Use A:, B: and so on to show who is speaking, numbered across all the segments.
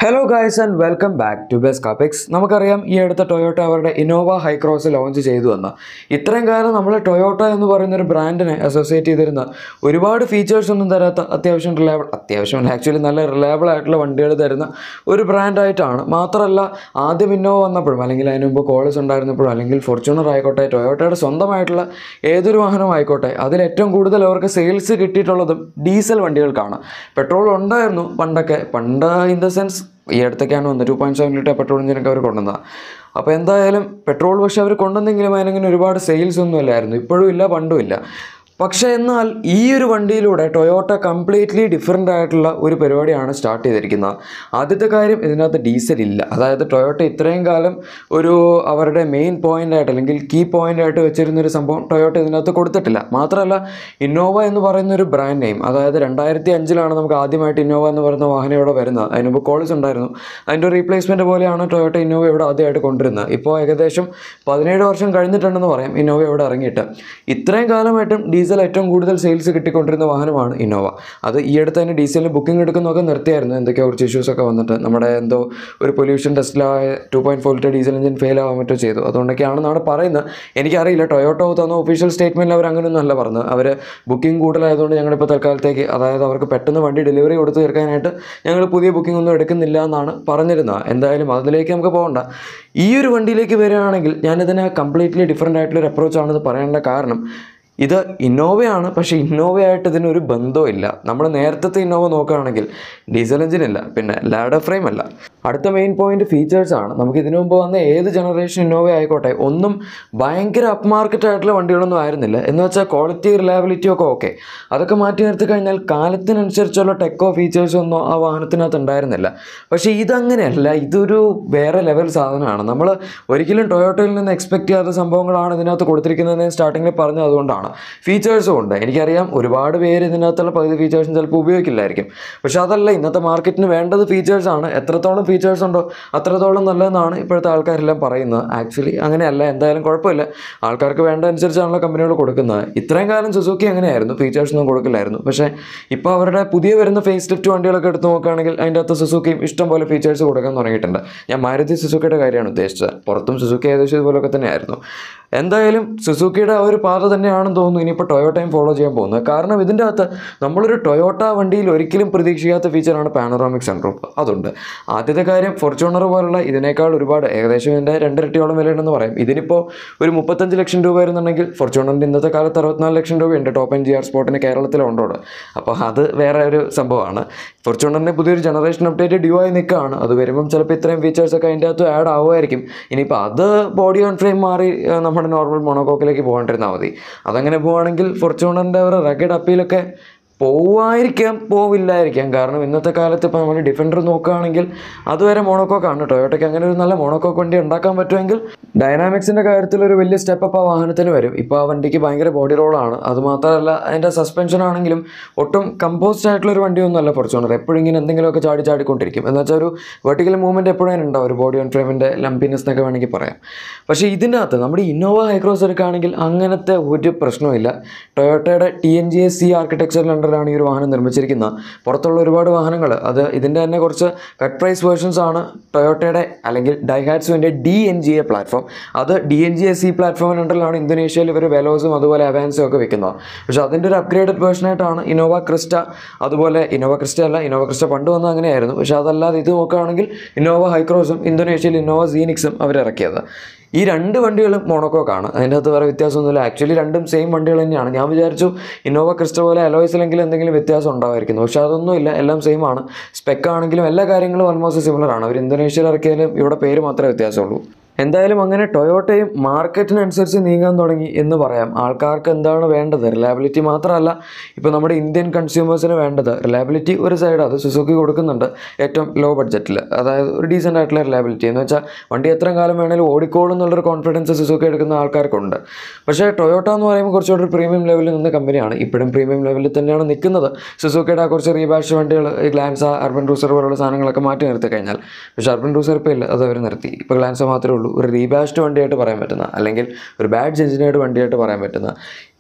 A: hello guys and welcome back to ബെസ് കാപ്പിക്സ് നമുക്കറിയാം ഈ അടുത്ത ടൊയോട്ട അവരുടെ ഇന്നോവ ഹൈക്രോസ് ലോഞ്ച് ചെയ്തു എന്ന് ഇത്രയും കാലം നമ്മൾ ടൊയോട്ട എന്ന് പറയുന്ന ഒരു ബ്രാൻഡിനെ അസോസിയേറ്റ് ചെയ്തിരുന്ന ഒരുപാട് ഫീച്ചേഴ്സ് ഒന്നും തരാത്ത അത്യാവശ്യം റിലയബിൾ അത്യാവശ്യം ആക്ച്വലി നല്ല റിലയബിൾ ആയിട്ടുള്ള വണ്ടികൾ തരുന്ന ഒരു ബ്രാൻഡായിട്ടാണ് മാത്രമല്ല ആദ്യം ഇന്നോവ വന്നപ്പോഴും അല്ലെങ്കിൽ അതിന് മുമ്പ് കോളേജ് ഉണ്ടായിരുന്നപ്പോഴും അല്ലെങ്കിൽ ഫോർച്യൂണർ ആയിക്കോട്ടെ ടൊയോട്ടയുടെ സ്വന്തമായിട്ടുള്ള ഏതൊരു വാഹനം ആയിക്കോട്ടെ അതിൽ ഏറ്റവും കൂടുതൽ അവർക്ക് സെയിൽസ് കിട്ടിയിട്ടുള്ളതും ഡീസൽ വണ്ടികൾക്കാണ് പെട്രോൾ ഉണ്ടായിരുന്നു പണ്ടൊക്കെ പണ്ട് ഇൻ ദ സെൻസ് ഈ അടുത്തൊക്കെയാണ് വന്നത് two point seven litre petrol എഞ്ചിനൊക്കെ അവർ കൊണ്ടുവന്നത് അപ്പോൾ എന്തായാലും പെട്രോൾ പക്ഷേ അവർ കൊണ്ടുവന്നെങ്കിലും അതിനങ്ങനെ ഒരുപാട് സെയിൽസ് ഒന്നും ഇല്ലായിരുന്നു ഇപ്പോഴും ഇല്ല പണ്ടും ഇല്ല പക്ഷേ എന്നാൽ ഈ ഒരു വണ്ടിയിലൂടെ ടൊയോട്ട കംപ്ലീറ്റ്ലി ഡിഫറെൻ്റ് ആയിട്ടുള്ള ഒരു പരിപാടിയാണ് സ്റ്റാർട്ട് ചെയ്തിരിക്കുന്നത് ആദ്യത്തെ കാര്യം ഇതിനകത്ത് ഡീസൽ ഇല്ല അതായത് ടൊയോട്ട ഇത്രയും കാലം ഒരു അവരുടെ മെയിൻ പോയിൻ്റ് ആയിട്ട് അല്ലെങ്കിൽ കീ പോയിൻ്റ് ആയിട്ട് വെച്ചിരുന്ന ഒരു സംഭവം ടൊയോട്ട ഇതിനകത്ത് കൊടുത്തിട്ടില്ല മാത്രമല്ല ഇന്നോവ എന്ന് പറയുന്ന ഒരു ബ്രാൻഡ് നെയിം അതായത് രണ്ടായിരത്തി അഞ്ചിലാണ് നമുക്ക് ആദ്യമായിട്ട് ഇന്നോവ എന്ന് പറയുന്ന വാഹനം ഇവിടെ വരുന്നത് അതിന് മുമ്പ് കോളേജ് ഉണ്ടായിരുന്നു അതിൻ്റെ ഒരു റീപ്ലേസ്മെൻറ്റ് പോലെയാണ് ടൊയോട്ട ഇന്നോവ ഇവിടെ ആദ്യമായിട്ട് കൊണ്ടുവരുന്നത് ഇപ്പോൾ ഏകദേശം പതിനേഴ് വർഷം കഴിഞ്ഞിട്ടുണ്ടെന്ന് പറയാം ഇന്നോവ ഇവിടെ ഇറങ്ങിയിട്ട് ഇത്രയും കാലമായിട്ടും ഡീസൽ ഏറ്റവും കൂടുതൽ സെയിൽസ് കിട്ടിക്കൊണ്ടിരുന്ന വാഹനമാണ് ഇന്നോവ അത് ഈ അടുത്ത് തന്നെ ഡീസലിന് ബുക്കിംഗ് എടുക്കുന്നതൊക്കെ നിർത്തിയായിരുന്നു എന്തൊക്കെയോ കുറച്ച് ഇഷ്യൂസ് ഒക്കെ വന്നിട്ട് നമ്മുടെ എന്തോ ഒരു പൊല്യൂഷൻ ടെസ്റ്റിലായ two point four litre diesel engine fail ആവാൻ മറ്റോ ചെയ്തു അതുകൊണ്ടൊക്കെയാണെന്നാണ് പറയുന്നത് എനിക്കറിയില്ല ടൊയോട്ടോ തന്ന ഒഫീഷ്യൽ സ്റ്റേറ്റ്മെൻറ്റിൽ അവർ അങ്ങനെയൊന്നും അല്ല പറഞ്ഞത് അവർ ബുക്കിംഗ് കൂടുതലായതുകൊണ്ട് ഞങ്ങളിപ്പോൾ തൽക്കാലത്തേക്ക് അതായത് അവർക്ക് പെട്ടെന്ന് വണ്ടി ഡെലിവറി കൊടുത്തു തീർക്കാനായിട്ട് ഞങ്ങൾ പുതിയ ബുക്കിംഗ് ഒന്നും എടുക്കുന്നില്ല എന്നാണ് പറഞ്ഞിരുന്നത് എന്തായാലും അതിലേക്ക് നമുക്ക് പോകണ്ട ഈ ഒരു വണ്ടിയിലേക്ക് വരികയാണെങ്കിൽ ഞാനിതിനെ കംപ്ലീറ്റ്ലി ഡിഫറെൻ്റ് ആയിട്ടുള്ളൊരു അപ്രോച്ചാണെന്ന് പറയാനുള്ള കാരണം ഇത് ഇന്നോവയാണ് പക്ഷേ ഇന്നോവയായിട്ട് ഇതിനൊരു ബന്ധമില്ല നമ്മൾ നേരത്തെ ഇന്നോവ നോക്കുകയാണെങ്കിൽ ഡീസൽ എഞ്ചിൻ ഇല്ല പിന്നെ ലാഡർ ഫ്രെയിം അല്ല അടുത്ത മെയിൻ പോയിന്റ് ഫീച്ചേഴ്സ് ആണ് നമുക്ക് ഇതിനു മുമ്പ് വന്ന ഏത് ജനറേഷൻ ഇന്നോവ ആയിക്കോട്ടെ ഒന്നും ഭയങ്കര അപ്പ് മാർക്കറ്റ് ആയിട്ടുള്ള വണ്ടികളൊന്നും ആയിരുന്നില്ല എന്ന് വെച്ചാൽ ക്വാളിറ്റി റിലയബിലിറ്റി ഒക്കെ ഓക്കെ അതൊക്കെ മാറ്റി നിർത്തി കഴിഞ്ഞാൽ കാലത്തിനനുസരിച്ചുള്ള ടെക്കോ ഫീച്ചേഴ്സോ ഒന്നും ആ വാഹനത്തിനകത്ത് ഉണ്ടായിരുന്നില്ല പക്ഷേ ഇതങ്ങനെയല്ല ഇതൊരു വേറെ ലെവൽ സാധനമാണ് നമ്മൾ ഒരിക്കലും ടൊയോട്ടയിൽ നിന്ന് എക്സ്പെക്ട് ചെയ്യാത്ത സംഭവങ്ങളാണ് ഇതിനകത്ത് കൊടുത്തിരിക്കുന്നതെന്ന് സ്റ്റാർട്ടിങ്ങിൽ പറഞ്ഞത് അതുകൊണ്ടാണ് ഫീച്ചേഴ്സും ഉണ്ട് എനിക്കറിയാം ഒരുപാട് പേര് ഇതിനകത്തുള്ള പകുതി ഫീച്ചേഴ്സും ചിലപ്പോൾ ഉപയോഗിക്കില്ലായിരിക്കും പക്ഷെ അതല്ല ഇന്നത്തെ മാർക്കറ്റിന് വേണ്ടത് ഫീച്ചേഴ്സാണ് എത്രത്തോളം ഫീച്ചേഴ്സ് ഉണ്ടോ അത്രത്തോളം നല്ലതെന്നാണ് ഇപ്പോഴത്തെ ആൾക്കാരെല്ലാം പറയുന്നത് ആക്ച്വലി അങ്ങനെയല്ല എന്തായാലും കുഴപ്പമില്ല ആൾക്കാർക്ക് വേണ്ട അനുസരിച്ചാണല്ലോ കമ്പനികൾ കൊടുക്കുന്നത് ഇത്രയും കാലം സുസുക്കി അങ്ങനെയായിരുന്നു ഫീച്ചേഴ്സ് ഒന്നും കൊടുക്കില്ലായിരുന്നു പക്ഷേ ഇപ്പോൾ അവരുടെ പുതിയ വരുന്ന ഫേസ് ലിഫ്റ്റ് വണ്ടികളൊക്കെ എടുത്ത് നോക്കുകയാണെങ്കിൽ അതിൻ്റെ അകത്ത് സുസുക്കിയും ഇഷ്ടം പോലെ ഫീച്ചേഴ്സ് കൊടുക്കാൻ തുടങ്ങിയിട്ടുണ്ട് ഞാൻ മാരുതി സുസുക്കിയുടെ കാര്യമാണ് ഉദ്ദേശിച്ചത് പുറത്തും സുസുക്കി ഏകദേശം ഇതുപോലൊക്കെ തന്നെയായിരുന്നു എന്തായാലും സുസുക്കിയുടെ ആ ഒരു പാത തന്നെയാണെന്ന് തോന്നുന്നു ഇനിയിപ്പോൾ ടൊയോട്ടയും ഫോളോ ചെയ്യാൻ പോകുന്നത് കാരണം ഇതിൻ്റെ അകത്ത് നമ്മളൊരു ടൊയോട്ട വണ്ടിയിൽ ഒരിക്കലും പ്രതീക്ഷിക്കാത്ത ഫീച്ചറാണ് പാനോറാമിക് സൺറൂഫ് അതുണ്ട് ആദ്യത്തെ കാര്യം ഫോർച്യൂണർ പോലുള്ള ഇതിനേക്കാൾ ഒരുപാട് ഏകദേശം ഇതിൻ്റെ രണ്ടിരട്ടിയോളം വിലയുണ്ടെന്ന് പറയും ഇതിനിപ്പോൾ ഒരു മുപ്പത്തഞ്ച് ലക്ഷം രൂപ വരുന്നുണ്ടെങ്കിൽ ഫോർച്യൂണറിൻ്റെ ഇന്നത്തെ കാലത്ത് അറുപത്തിനാല് ലക്ഷം രൂപയുണ്ട് ടോപ്പ് ആൻഡ് ജി ആർ സ്പോർട്ടിന് കേരളത്തിലുണ്ടോട് അപ്പോൾ അത് വേറെ ഒരു സംഭവമാണ് ഫോർച്യൂണറിൻ്റെ പുതിയൊരു ജനറേഷൻ അപ്ഡേറ്റ് ഡ്യൂ ആയി നിൽക്കുകയാണ് അത് വരുമ്പം ചിലപ്പോൾ ഇത്രയും ഫീച്ചേഴ്സൊക്കെ അതിൻ്റെ അകത്ത് ആഡ് ആവുമായിരിക്കും ഇനിയിപ്പോൾ അത് ബോഡി ഓൺ ഫ്രെയിം മാറി ആ, നമ്മുടെ നോർമൽ മൊണോക്കോക്കിലേക്ക് പോകാണ്ടിരുന്നാൽ മതി അതങ്ങനെ പോവുകയാണെങ്കിൽ ഫോർച്യൂണറിൻ്റെ ഒരു റഗഡ് അപ്പീലൊക്കെ പോവായിരിക്കാം പോവില്ലായിരിക്കാം കാരണം ഇന്നത്തെ കാലത്ത് ഇപ്പോൾ നമ്മൾ ഡിഫൻഡർ നോക്കുകയാണെങ്കിൽ അതുവരെ മോണോക്കോക്കാണ് ടൊയോട്ടയ്ക്ക് അങ്ങനെ ഒരു നല്ല മോണോക്കോക്ക് വണ്ടി ഉണ്ടാക്കാൻ പറ്റുമെങ്കിൽ ഡൈനാമിക്സിൻ്റെ കാര്യത്തിൽ ഒരു വലിയ സ്റ്റെപ്പ് അപ്പോൾ ആ വാഹനത്തിന് വരും ഇപ്പോൾ ആ വണ്ടിക്ക് ഭയങ്കര ബോഡി റോളാണ് അതുമാത്രമല്ല അതിൻ്റെ സസ്പെൻഷൻ ആണെങ്കിലും ഒട്ടും കമ്പോസ്ഡ് ആയിട്ടുള്ള ഒരു വണ്ടിയൊന്നും അല്ല ഫോർച്യൂണർ എപ്പോഴും ഇങ്ങനെ എന്തെങ്കിലുമൊക്കെ ചാടി ചാടിക്കൊണ്ടിരിക്കും എന്ന് വെച്ചാൽ ഒരു വെർട്ടിക്കൽ മൂവ്മെൻറ്റ് എപ്പോഴും ഉണ്ടാവും ഒരു ബോഡി ഓൺ ഫ്രെയിമിൻ്റെ ലംപിനെസ് എന്നൊക്കെ വേണമെങ്കിൽ പറയാം പക്ഷേ ഇതിൻ്റെ അകത്ത് നമ്മുടെ ഇന്നോവ ഹൈക്രോസ് എടുക്കുകയാണെങ്കിൽ അങ്ങനത്തെ ഒരു പ്രശ്നവുമില്ല ടൊയോട്ടയുടെ T N G S C ആർക്കിടെക്ചറിൽ അണ്ടറിലാണ് ഈ ഒരു വാഹനം നിർമ്മിച്ചിരിക്കുന്നത് പുറത്തുള്ള ഒരുപാട് വാഹനങ്ങൾ അത് ഇതിൻ്റെ തന്നെ കുറച്ച് കട്ട് പ്രൈസ് വേർഷൻസ് ആണ് ടൊയോട്ടയുടെ അല്ലെങ്കിൽ ഡൈഹാറ്റ്സുവിൻ്റെ D N G A platform അത് D N G S C പ്ലാറ്റ്ഫോമിന് അണ്ടറിലാണ് ഇന്തോനേഷ്യയിൽ ഇവർ വെലോസും അതുപോലെ അവാൻസും ഒക്കെ വെക്കുന്നത് പക്ഷേ അതിൻ്റെ ഒരു അപ്ഗ്രേഡഡ് വേർഷനായിട്ടാണ് ഇന്നോവ ക്രിസ്റ്റ അതുപോലെ ഇന്നോവ ക്രിസ്റ്റ അല്ല ഇന്നോവ ക്രിസ്റ്റ പണ്ട് വന്നത് അങ്ങനെയായിരുന്നു പക്ഷേ അതല്ലാതെ ഇത് നോക്കുകയാണെങ്കിൽ ഇന്നോവ ഹൈക്രോസും ഇന്തോനേഷ്യയിൽ ഇന്നോവ സീനിക്സും അവർ ഇറക്കിയത് ഈ രണ്ട് വണ്ടികളും മോണോക്കോക്കാണ് അതിൻ്റെ അകത്ത് വേറെ വ്യത്യാസമൊന്നുമില്ല ആക്ച്വലി രണ്ടും സെയിം വണ്ടികൾ തന്നെയാണ് ഞാൻ വിചാരിച്ചു ഇന്നോവ ക്രിസ്റ്റ പോലെ അലോയ്സിലെങ്കിലും എന്തെങ്കിലും വ്യത്യാസം ഉണ്ടാവുമായിരിക്കുന്നു പക്ഷേ അതൊന്നുമില്ല എല്ലാം സെയിം ആണ് സ്പെക്ക് ആണെങ്കിലും എല്ലാ കാര്യങ്ങളും ഓൾമോസ്റ്റ് സിമിലർ ആണ് അവർ ഇന്തോനേഷ്യയിൽ ഇറക്കിയാലും ഇവിടെ പേര് മാത്രമേ വ്യത്യാസമുള്ളൂ എന്തായാലും അങ്ങനെ ടൊയോട്ടയും മാർക്കറ്റിനനുസരിച്ച് നീങ്ങാൻ തുടങ്ങി എന്ന് പറയാം ആൾക്കാർക്ക് എന്താണ് വേണ്ടത് റിലയബിലിറ്റി മാത്രമല്ല ഇപ്പോൾ നമ്മുടെ ഇന്ത്യൻ കൺസ്യൂമേഴ്സിന് വേണ്ടത് റിലയബിലിറ്റി ഒരു സൈഡ് അത് സുസുക്കി കൊടുക്കുന്നുണ്ട് ഏറ്റവും ലോ ബഡ്ജറ്റിൽ അതായത് ഒരു ഡീസൻ്റ് ആയിട്ടുള്ള റിലയബിലിറ്റി എന്ന് വെച്ചാൽ വണ്ടി എത്ര കാലം വേണേലും ഓടിക്കോളും എന്നുള്ളൊരു കോൺഫിഡൻസ് സുസുക്കി എടുക്കുന്ന ആൾക്കാർക്കുണ്ട് പക്ഷേ ടൊയോട്ട എന്ന് പറയുമ്പോൾ കുറച്ചുകൂടി ഒരു പ്രീമിയം ലെവലിൽ നിന്ന കമ്പനിയാണ് ഇപ്പോഴും പ്രീമിയം ലെവലിൽ തന്നെയാണ് നിൽക്കുന്നത് സുസുക്കിയുടെ ആ കുറച്ച് റീബാഷ് വണ്ടികൾ ഈ ഗ്ലാൻസ അർബൻ ക്രൂസർ പോലുള്ള സാധനങ്ങളൊക്കെ മാറ്റി നിർത്തി കഴിഞ്ഞാൽ പക്ഷേ അർബൻ ക്രൂസർ ഇപ്പോൾ ഇല്ല അത് അവർ നിർത്തി ഇപ്പോൾ ഗ്ലാൻസ മാത്രമേ ഉള്ളൂ ഒരു റീബാഷ്ഡ് വണ്ടിയായിട്ട് പറയാൻ പറ്റുന്ന അല്ലെങ്കിൽ ഒരു ബാഡ് എഞ്ചിനേർഡ് വണ്ടിയായിട്ട് പറയാൻ പറ്റുന്ന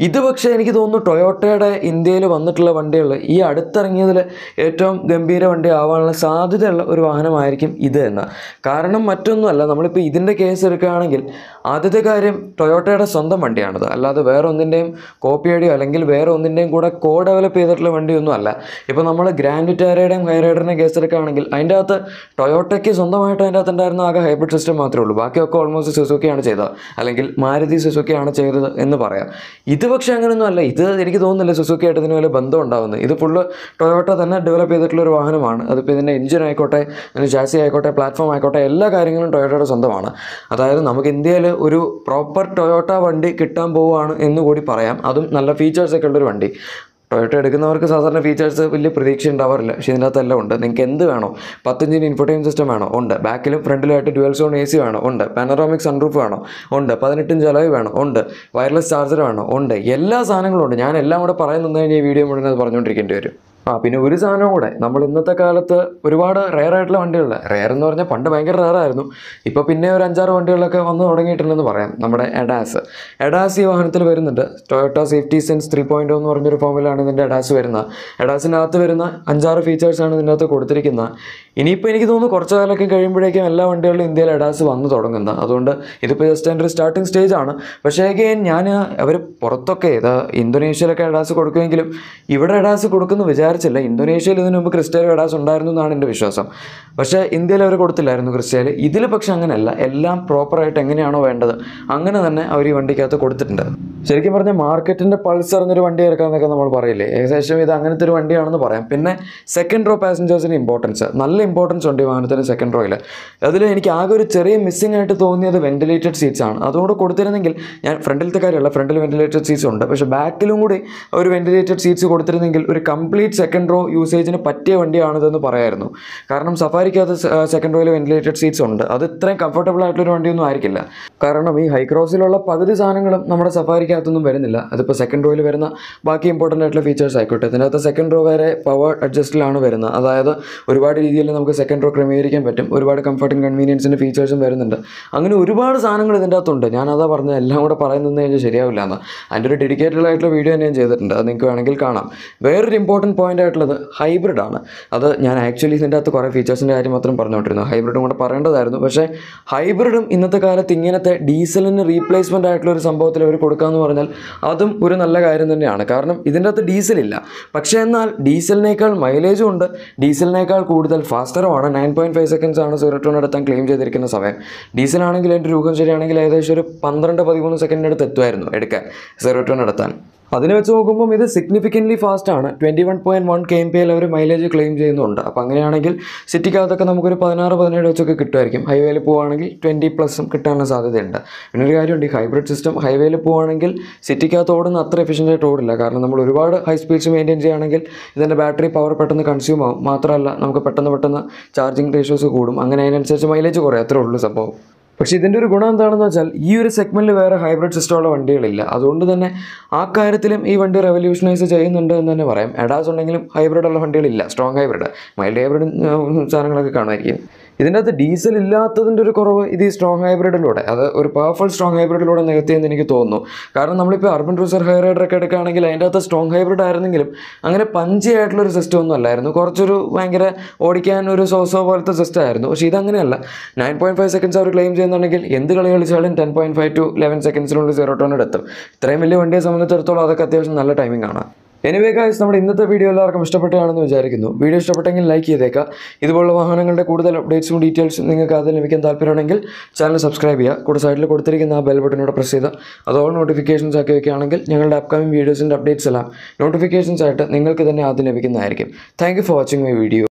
A: ഇത് പക്ഷേ എനിക്ക് തോന്നുന്നു ടൊയോട്ടയുടെ ഇന്ത്യയിൽ വന്നിട്ടുള്ള വണ്ടികൾ ഈ അടുത്തിറങ്ങിയതിൽ ഏറ്റവും ഗംഭീര വണ്ടി ആവാനുള്ള സാധ്യതയുള്ള ഒരു വാഹനമായിരിക്കും ഇത് എന്ന് കാരണം മറ്റൊന്നുമല്ല നമ്മളിപ്പോൾ ഇതിൻ്റെ കേസ് എടുക്കുകയാണെങ്കിൽ ആദ്യത്തെ കാര്യം ടൊയോട്ടയുടെ സ്വന്തം വണ്ടിയാണിത് അല്ലാതെ വേറെ ഒന്നിൻ്റെയും കോപ്പിയടിയോ അല്ലെങ്കിൽ വേറെ ഒന്നിൻ്റെയും കൂടെ കോ ഡെവലപ്പ് ചെയ്തിട്ടുള്ള വണ്ടിയൊന്നും അല്ല ഇപ്പോൾ നമ്മൾ ഗ്രാൻഡ് വിറ്റാരയുടെയും ഹൈറൈഡറിൻ്റെയും കേസ് എടുക്കുകയാണെങ്കിൽ അതിൻ്റെ അകത്ത് ടൊയോട്ടയ്ക്ക് സ്വന്തമായിട്ട് അതിൻ്റെ അകത്ത് ഉണ്ടായിരുന്ന ആകെ ഹൈബ്രിഡ് സിസ്റ്റം മാത്രമേ ഉള്ളൂ ബാക്കിയൊക്കെ ഓൾമോസ്റ്റ് സുസുക്കിയാണ് ചെയ്തത് അല്ലെങ്കിൽ മാരുതി സുസുക്കിയാണ് ചെയ്തത് എന്ന് പറയാം ഇത് പക്ഷേ അങ്ങനെയൊന്നും അല്ല ഇത് എനിക്ക് തോന്നുന്നില്ല സുസുക്കി ആയിട്ട് ഇതിന് വലിയ ബന്ധം ഉണ്ടാകുന്നത് ഇത് ഫുള്ള് ടൊയോട്ട തന്നെ ഡെവലപ്പ് ചെയ്തിട്ടുള്ള ഒരു വാഹനമാണ് അതിപ്പോൾ ഇതിൻ്റെ എഞ്ചിൻ ആയിക്കോട്ടെ അതിൻ്റെ ചാസി ആയിക്കോട്ടെ പ്ലാറ്റ്ഫോം ആയിക്കോട്ടെ എല്ലാ കാര്യങ്ങളും ടൊയോട്ടയുടെ സ്വന്തമാണ് അതായത് നമുക്ക് ഇന്ത്യയിൽ ഒരു പ്രോപ്പർ ടൊയോട്ട വണ്ടി കിട്ടാൻ പോവുകയാണ് എന്ന് കൂടി പറയാം അതും നല്ല ഫീച്ചേഴ്സൊക്കെ ഉള്ളൊരു വണ്ടി ടൊയോട്ട എടുക്കുന്നവർക്ക് സാധാരണ ഫീച്ചേഴ്സ് വലിയ പ്രതീക്ഷ ഉണ്ടാവാറില്ല പക്ഷേ ഇതിൻ്റെ അകത്തെല്ലാം ഉണ്ട് നിങ്ങൾക്ക് എന്ത് വേണോ പത്തഞ്ചിന് ഇൻഫോർട്ടൈൻ സിസ്റ്റം വേണോ ഉണ്ട് ബാക്കിലും ഫ്രണ്ടിലുമായിട്ട് ഡ്യുവൽ സോൺ എ സി വേണോ ഉണ്ട് പാനറോമിക് സൺറൂഫ് വേണോ ഉണ്ട് പതിനെട്ടിഞ്ച് അലവ് വേണോ ഉണ്ട് വയർലെസ് ചാർജർ വേണോ ഉണ്ട് എല്ലാ സാധനങ്ങളും ഉണ്ട് ഞാൻ എല്ലാം കൂടെ പറയുന്നത് കഴിഞ്ഞാൽ ഈ വീഡിയോ മുഴുവൻ അത് പറഞ്ഞുകൊണ്ടിരിക്കേണ്ടി വരും ആ പിന്നെ ഒരു സാധനം കൂടെ നമ്മൾ ഇന്നത്തെ കാലത്ത് ഒരുപാട് റെയർ ആയിട്ടുള്ള വണ്ടികളില്ല റെയർ എന്ന് പറഞ്ഞാൽ പണ്ട് ഭയങ്കര റെയർ ആയിരുന്നു ഇപ്പോൾ പിന്നെ ഒരു അഞ്ചാറ് വണ്ടികളൊക്കെ വന്ന് തുടങ്ങിയിട്ടുണ്ടെന്ന് പറയാം നമ്മുടെ എഡാസ് എഡാസ് ഈ വാഹനത്തിൽ വരുന്നുണ്ട് Toyota safety sense three point എന്ന് പറഞ്ഞൊരു ഫോമിലാണ് ഇതിൻ്റെ എഡാസ് വരുന്നത് എഡാസിൻ്റെ അകത്ത് വരുന്ന അഞ്ചാറ് ഫീച്ചേഴ്സാണ് ഇതിൻ്റെ അകത്ത് കൊടുത്തിരിക്കുന്നത് ഇനിയിപ്പോൾ എനിക്ക് തോന്നുന്നു കുറച്ച് കാലമൊക്കെ കഴിയുമ്പോഴേക്കും എല്ലാ വണ്ടികളിലും ഇന്ത്യയിൽ എഡാസ് വന്നു തുടങ്ങുന്നത് അതുകൊണ്ട് ഇതിപ്പോൾ ജസ്റ്റ് എൻ്റെ ഒരു സ്റ്റാർട്ടിങ് സ്റ്റേജ് ആണ് പക്ഷേ അഗെയിൻ ഞാൻ അവർ പുറത്തൊക്കെ ഇത് ഇന്തോനേഷ്യയിലൊക്കെ എഡാസ് കൊടുക്കുമെങ്കിലും ഇവിടെ എഡാസ് കൊടുക്കുന്നു വിചാരിച്ചില്ല ഇന്തോനേഷ്യയിൽ ഇതിനു മുമ്പ് ക്രിസ്റ്റയിൽ എഡാസ് ഉണ്ടായിരുന്നു എന്നാണ് എൻ്റെ വിശ്വാസം പക്ഷേ ഇന്ത്യയിൽ അവർ കൊടുത്തില്ലായിരുന്നു ക്രിസ്റ്റയിൽ ഇതിൽ പക്ഷെ അങ്ങനെയല്ല എല്ലാം പ്രോപ്പറായിട്ട് എങ്ങനെയാണോ വേണ്ടത് അങ്ങനെ തന്നെ അവർ ഈ വണ്ടിക്കകത്ത് കൊടുത്തിട്ടുണ്ട് ശരിക്കും പറഞ്ഞാൽ മാർക്കറ്റിൻ്റെ പൾസ് അറിഞ്ഞൊരു വണ്ടി ഇറക്കാമെന്നൊക്കെ നമ്മൾ പറയില്ലേ ഏകദേശം ഇത് അങ്ങനത്തെ ഒരു വണ്ടിയാണെന്ന് പറയാം പിന്നെ സെക്കൻഡ് റോ പാസഞ്ചേഴ്സിന് ഇമ്പോർട്ടൻസ് നല്ല ഇമ്പോർട്ടൻസ് ഉണ്ട് ഈ വാഹനത്തിന് സെക്കൻഡ് റോയിൽ അതിൽ എനിക്ക് ആകെ ഒരു ചെറിയ മിസ്സിംഗ് ആയിട്ട് തോന്നിയത് വെന്റിലേറ്റഡ് സീറ്റ്സ് ആണ് അതുകൊണ്ട് കൊടുത്തിരുന്നെങ്കിൽ ഞാൻ ഫ്രണ്ടിലത്തെ കാര്യമല്ല ഫ്രണ്ടിൽ വെന്റിലേറ്റഡ് സീറ്റ്സ് ഉണ്ട് പക്ഷേ ബാക്കിലും കൂടി ഒരു വെന്റിലേറ്റഡ് സീറ്റ്സ് കൊടുത്തിരുന്നെങ്കിൽ ഒരു കംപ്ലീറ്റ് സെക്കൻഡ് റോ യൂസേജിന് പറ്റിയ വണ്ടിയാണിതെന്ന് പറയായിരുന്നു കാരണം സഫാരിക്കകത്ത് സെക്കൻഡ് റോയിൽ വെന്റിലേറ്റഡ് സീറ്റ്സ് ഉണ്ട് അത് ഇത്രയും കംഫർട്ടബിൾ ആയിട്ടുള്ളൊരു വണ്ടിയൊന്നും ആയിരിക്കില്ല കാരണം ഈ ഹൈക്രോസിലുള്ള പകുതി സാധനങ്ങളും നമ്മുടെ സഫാരിക്കകത്തൊന്നും വരുന്നില്ല അതിപ്പോൾ സെക്കൻഡ് റോയിൽ വരുന്ന ബാക്കി ഇമ്പോർട്ടൻ്റ് ആയിട്ടുള്ള ഫീച്ചേഴ്സ് ആയിക്കോട്ടെ ഇതിനകത്ത് സെക്കൻഡ് റോ വരെ പവർ അഡ്ജസ്റ്റിലാണ് വരുന്നത് അതായത് ഒരുപാട് രീതിയിൽ നമുക്ക് സെക്കൻഡ് റോ ക്രമീകരിക്കാൻ പറ്റും ഒരുപാട് കംഫർട്ടിങ് കൺവീനിയൻസിൻ്റെ ഫീച്ചേഴ്സും വരുന്നുണ്ട് അങ്ങനെ ഒരുപാട് സാധനങ്ങൾ ഇതിൻ്റെ അകത്തുണ്ട് ഞാനതാ പറഞ്ഞത് എല്ലാം കൂടെ പറയുന്നത് കഴിഞ്ഞാൽ ശരിയാവില്ല എന്ന് അതിൻ്റെ ഒരു ഡെഡിക്കേറ്റഡ് ആയിട്ടുള്ള വീഡിയോ തന്നെ ഞാൻ ചെയ്തിട്ടുണ്ട് അത് നിങ്ങൾക്ക് വേണമെങ്കിൽ കാണാം വേറൊരു ഇമ്പോർട്ടൻറ്റ് പോയിന്റ് ആയിട്ടുള്ളത് ഹൈബ്രിഡ് ആണ് അത് ഞാൻ ആക്ച്വലി ഇതിൻ്റെ അകത്ത് കുറേ ഫീച്ചേഴ്സിൻ്റെ കാര്യം മാത്രം പറഞ്ഞുകൊണ്ടിരുന്നു ഹൈബ്രിഡും കൂടെ പറയേണ്ടതായിരുന്നു പക്ഷേ ഹൈബ്രിഡും ഇന്നത്തെ കാലത്ത് ഇങ്ങനത്തെ ഡീസലിന് റീപ്ലേസ്മെൻ്റ് ആയിട്ടുള്ള ഒരു സംഭവത്തിൽ അവർ കൊടുക്കാമെന്ന് പറഞ്ഞാൽ അതും ഒരു നല്ല കാര്യം തന്നെയാണ് കാരണം ഇതിൻ്റെ അകത്ത് ഡീസലില്ല പക്ഷേ എന്നാൽ ഡീസലിനേക്കാൾ മൈലേജും ഉണ്ട് ഡീസലിനേക്കാൾ കൂടുതൽ ഫാസ്റ്ററുമാണ് നയൻ പോയിൻറ്റ് ഫൈവ് സെക്കൻഡ്സ് ആണ് സീറോ ടു നടത്താൻ ക്ലെയിം ചെയ്തിരിക്കുന്ന സമയം ഡീസലാണെങ്കിൽ എൻ്റെ രൂപം ശരിയാണെങ്കിൽ ഏകദേശം ഒരു പന്ത്രണ്ട് പതിമൂന്ന് സെക്കൻഡിനടുത്ത് എത്തുമായിരുന്നു എടുക്കാൻ സീറോ ടു നടത്താൻ അതിന് വെച്ച് നോക്കുമ്പോൾ ഇത് സിഗ്നിഫിക്കൻ്റ്ലി ഫാസ്റ്റ് ആണ് twenty one point one K M P L അവർ മൈലേജ് ക്ലെയിം ചെയ്യുന്നുണ്ട് അപ്പോൾ അങ്ങനെയാണെങ്കിൽ സിറ്റിക്കകത്തൊക്കെ നമുക്കൊരു പതിനാറ് പതിനേഴ് വെച്ചൊക്കെ കിട്ടുമായിരിക്കും ഹൈവേയിൽ പോവുകയാണെങ്കിൽ ട്വൻറ്റി പ്ലസും കിട്ടാനുള്ള സാധ്യതയുണ്ട് പിന്നെ ഒരു കാര്യമുണ്ട് ഈ ഹൈബ്രിഡ് സിസ്റ്റം ഹൈവേയിൽ പോവുകയാണെങ്കിൽ സിറ്റിക്കകത്ത് ഓടുന്ന അത്ര എഫിഷ്യൻ്റ് ആയിട്ട് ഓടില്ല കാരണം നമ്മൾ ഒരുപാട് ഹൈ സ്പീഡ്സ് മെയിൻറ്റെയിൻ ചെയ്യുകയാണെങ്കിൽ ഇതിൻ്റെ ബാറ്ററി പവർ പെട്ടെന്ന് കൺസ്യൂം ആവും മാത്രമല്ല നമുക്ക് പെട്ടെന്ന് പെട്ടെന്ന് ചാർജിങ് റേഷ്യോസ് കൂടും അങ്ങനെ അതിനനുസരിച്ച് മൈലേജ് കുറയും അത്രേ ഉള്ളൂ സംഭവം പക്ഷേ ഇതിൻ്റെ ഒരു ഗുണം എന്താണെന്ന് വെച്ചാൽ ഈ ഒരു സെഗ്മെൻറ്റിൽ വേറെ ഹൈബ്രിഡ് സിസ്റ്റമുള്ള വണ്ടികളില്ല അതുകൊണ്ട് തന്നെ ആ കാര്യത്തിലും ഈ വണ്ടി റെവല്യൂഷനൈസ് ചെയ്യുന്നുണ്ട് എന്ന് തന്നെ പറയാം എഡാസ് ഉണ്ടെങ്കിലും ഹൈബ്രിഡ് ഉള്ള വണ്ടികളില്ല സ്ട്രോങ് ഹൈബ്രിഡ് മൈൽഡ് ഹൈബ്രിഡ് സാധനങ്ങളൊക്കെ കാണുമായിരിക്കും ഇതിൻ്റെ അകത്ത് ഡീസൽ ഇല്ലാത്തതിൻ്റെ ഒരു കുറവ് ഇത് ഈ സ്ട്രോങ് ഹൈബ്രിഡിലൂടെ അത് ഒരു പവർഫുൾ സ്ട്രോങ് ഹൈബ്രിഡിലൂടെ നികത്തിയെന്ന് എനിക്ക് തോന്നുന്നു കാരണം നമ്മളിപ്പോൾ അർബൻ ക്രൂസർ ഹൈ റൈഡറൊക്കെ എടുക്കുകയാണെങ്കിൽ അതിൻ്റെ അകത്ത് സ്ട്രോങ് ഹൈബ്രിഡ് ആയിരുന്നെങ്കിലും അങ്ങനെ പഞ്ചി ആയിട്ടുള്ള ഒരു സിസ്റ്റം ഒന്നും അല്ലായിരുന്നു കുറച്ചൊരു ഭയങ്കര ഓടിക്കാൻ ഒരു സോസോ പോലത്തെ സിസ്റ്റം ആയിരുന്നു പക്ഷേ ഇതങ്ങനെയല്ല നയൻ പോയിൻറ്റ് ഫൈവ് സെക്കൻഡ്സ് അവർ ക്ലെയിം ചെയ്യുന്നുണ്ടെങ്കിൽ എന്ത് കളി കളിച്ചാലും ten point five to eleven സെക്കൻഡ്സിനുള്ളിൽ സീറോ ടോണിൽ എത്തും ഇത്രയും വലിയ വണ്ടിയെ സംബന്ധിച്ചിടത്തോളം അതൊക്കെ അത്യാവശ്യം നല്ല ടൈമിംഗ് ആണ് എനിവേ ഗായ്സ് നമ്മുടെ ഇന്നത്തെ വീഡിയോ എല്ലാവർക്കും ഇഷ്ടപ്പെട്ടാണെന്ന് വിചാരിക്കുന്നു വീഡിയോ ഇഷ്ടപ്പെട്ടെങ്കിൽ ലൈക്ക് ചെയ്തേക്കുക ഇതുപോലുള്ള വാഹനങ്ങളുടെ കൂടുതൽ അപ്ഡേറ്റ്സും ഡീറ്റെയിൽസും നിങ്ങൾക്ക് അതിൽ ലഭിക്കാൻ താല്പര്യമുണ്ടെങ്കിൽ ചാനൽ സബ്സ്ക്രൈബ് ചെയ്യുക കൂടെ സൈഡിൽ കൊടുത്തിരിക്കുന്ന ആ ബെൽ ബട്ടനോട് പ്രസ് ചെയ്ത് അതോ നോട്ടിഫിക്കേഷൻസ് ആക്കി വയ്ക്കുകയാണെങ്കിൽ ഞങ്ങളുടെ അപ്കമിംഗ് വീഡിയോസിൻ്റെ അപ്ഡേറ്റ്സ് എല്ലാം നോട്ടിഫിക്കേഷൻസ് ആയിട്ട് നിങ്ങൾക്ക് തന്നെ ആദ്യം ലഭിക്കുന്നതായിരിക്കും thank you for watching my video